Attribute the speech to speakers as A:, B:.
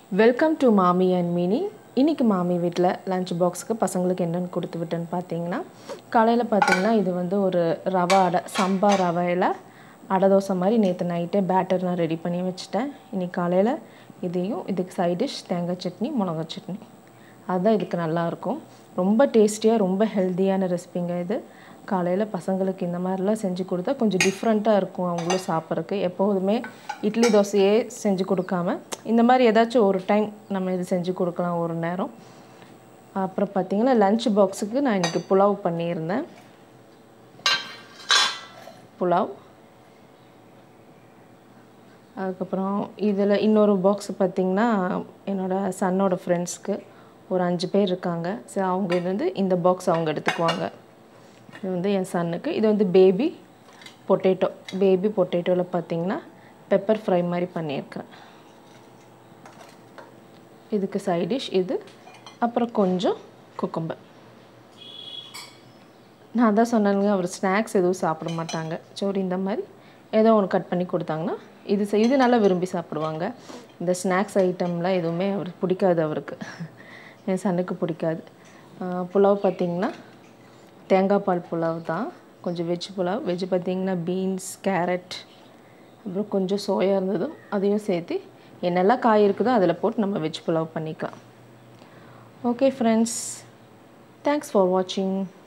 A: welcome to Mami and Mini இன்றைக்கி மாமி வீட்டில் லஞ்ச் பாக்ஸுக்கு பசங்களுக்கு என்னென்னு கொடுத்து விட்டேன்னு பார்த்தீங்கன்னா காலையில் பார்த்தீங்கன்னா இது வந்து ஒரு ரவை அடை சம்பா ரவையில் அடை தோசை மாதிரி நேற்று நைட்டே பேட்டர் நான் ரெடி பண்ணி வச்சுட்டேன் இன்றைக்கி காலையில் இதையும் இதுக்கு சைட் டிஷ் தேங்காய் சட்னி மிளகா சட்னி அதுதான் இதுக்கு நல்லாயிருக்கும் ரொம்ப டேஸ்டியாக ரொம்ப ஹெல்த்தியான ரெசிபிங்க இது காலையில் பசங்களுக்கு இந்த மாதிரிலாம் செஞ்சு கொடுத்தா கொஞ்சம் டிஃப்ரெண்ட்டாக இருக்கும் அவங்களும் சாப்பிட்றதுக்கு எப்போதுமே இட்லி தோசையே செஞ்சு கொடுக்காம இந்த மாதிரி ஏதாச்சும் ஒரு டைம் நம்ம இது செஞ்சு கொடுக்கலாம் ஒரு நேரம் அப்புறம் பார்த்திங்கன்னா லஞ்ச் பாக்ஸுக்கு நான் இன்றைக்கி புலாவ் பண்ணியிருந்தேன் புலாவ் அதுக்கப்புறம் இதில் இன்னொரு பாக்ஸ் பார்த்திங்கன்னா என்னோடய சன்னோட ஃப்ரெண்ட்ஸ்க்கு ஒரு அஞ்சு பேர் இருக்காங்க ஸோ அவங்க இது வந்து இந்த பாக்ஸ் அவங்க எடுத்துக்குவாங்க இது வந்து என் சன்னுக்கு இது வந்து பேபி பொட்டேட்டோ பேபி பொட்டேட்டோவில் பார்த்தீங்கன்னா பெப்பர் ஃப்ரை மாதிரி பண்ணியிருக்கேன் இதுக்கு சைட் டிஷ் இது அப்புறம் கொஞ்சம் குக்கும்பர் நான் தான் சொன்னேனுங்க அவர் ஸ்நாக்ஸ் எதுவும் சாப்பிட மாட்டாங்க சோறு இந்த மாதிரி ஏதோ ஒன்று கட் பண்ணி கொடுத்தாங்கன்னா இது செ- இது நல்லா விரும்பி சாப்பிடுவாங்க இந்த ஸ்நாக்ஸ் ஐட்டம்லாம் எதுவுமே அவருக்கு பிடிக்காது அவருக்கு என் சன்னுக்கு பிடிக்காது ஆஹ் புலாவ் பார்த்திங்கன்னா தேங்காய் பால் புலாவ் தான் கொஞ்சம் வெஜ் புலாவ் வெஜ் பார்த்திங்கன்னா பீன்ஸ் கேரட் அப்புறம் கொஞ்சம் சோயா இருந்ததும் அதையும் சேர்த்து என்னெல்லாம் காய் இருக்குதோ அதில் போட்டு நம்ம வெஜ் புலாவ் பண்ணிக்கலாம் ஓகே ஃப்ரெண்ட்ஸ் தேங்க்ஸ் ஃபார் வாட்சிங்